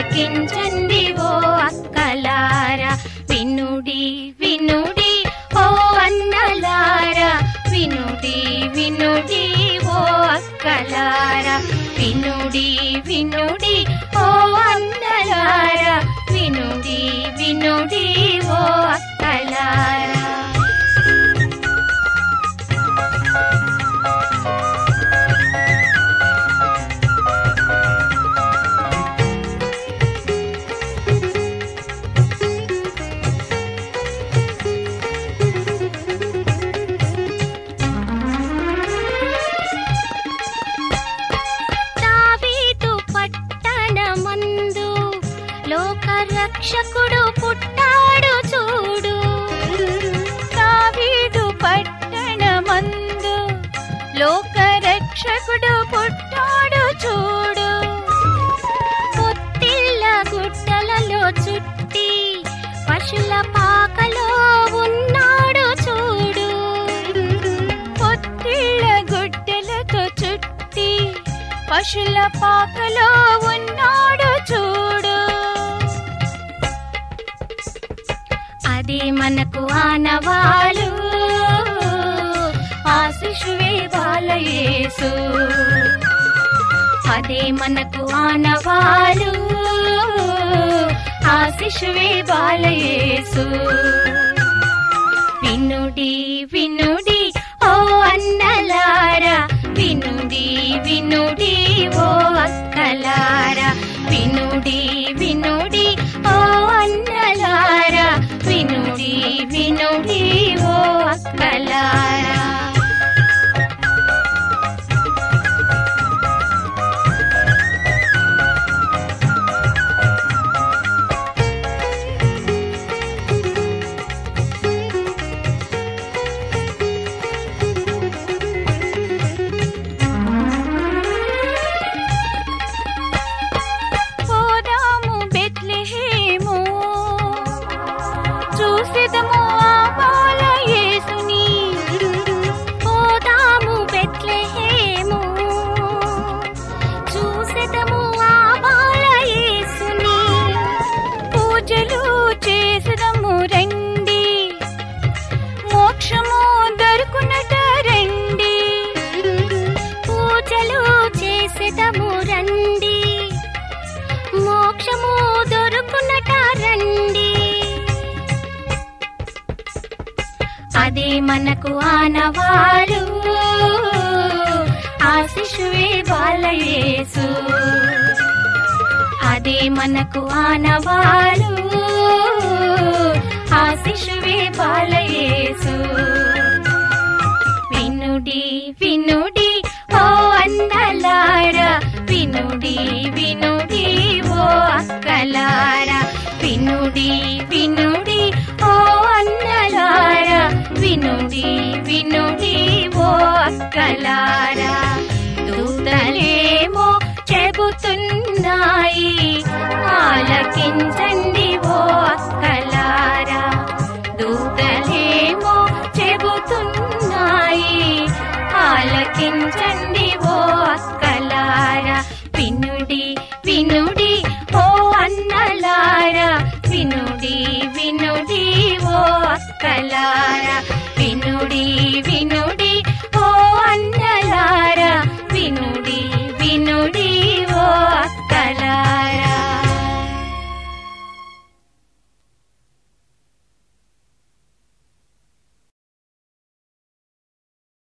ఆలకించండి ఓ అక్కలారా వినుడి వినుడి ఓ అన్నలారా వినుడి వినుడి ఓ అక్కలారా వినుడి వినుడి ఓ అన్నలారా వినుడి వినుడి ఓ అక్కలారా దావీదు పట్టణమందు లోక రక్షకుడు పుట్టాడు చూడు దావీదు పట్టణమందు లోక రక్షకుడు పుట్టాడు చూడు పొత్తిళ్ళ గుట్టలలో చుట్టి పశుల పాకలో ఉన్నాడు చూడు పొత్తిళ్ళ గుడ్డలతో చుట్టి పశుల పాకలో ఉన్నాడు చూడు అది మనకు ఆనవాలు ఆ శిశువే బాలయేసు అదే మనకు ఆనవాలు ఆ శిశువే బాలయేసు వినుడి వినుడి ఓ అన్నలారా వినుడి వినుడి ఓ అక్కలారా వినుడి వినుడి ఓ అన్నలారా వినుడి వినుడి ఓ అక్కలారా పోదాము బెత్లెహేము చూసిదము ఆ బాల యేసుని పోదాము బెత్లెహేము చూసెదము ఆ బాలయేసుని పూజలు చేసిదము రండి మోక్షము దొరుకునట రండి పూజలు చేసెదము రండి మోక్షము దొరుకునట రండి అదే మనకు ఆనవాలు ఆ శిశువే బాలయేసు అదే మనకు ఆనవాలు ఆ శిశువే బాలయేసు వినుడి వినుడి ఓ అన్నలారా వినుడి వినుడి ఓ అక్కలారా వినుడి వినుడి ఓ అన్నలారా వినుడి వినుడి ఓ అక్కలారా దూతలేమో చెబుతున్నాయి ఆలకించండి ఓ అక్కలారా దూతలేమో చెబుతున్నాయి ఆలకించండి ఓ అక్కలారా వినుడి వినుడి ఓ అన్నలారా వినుడి వినుడి ఓ అక్కలారా వినుడి వినుడి ఓ అన్నలారా వినుడి వినుడి ఓ అక్కలారా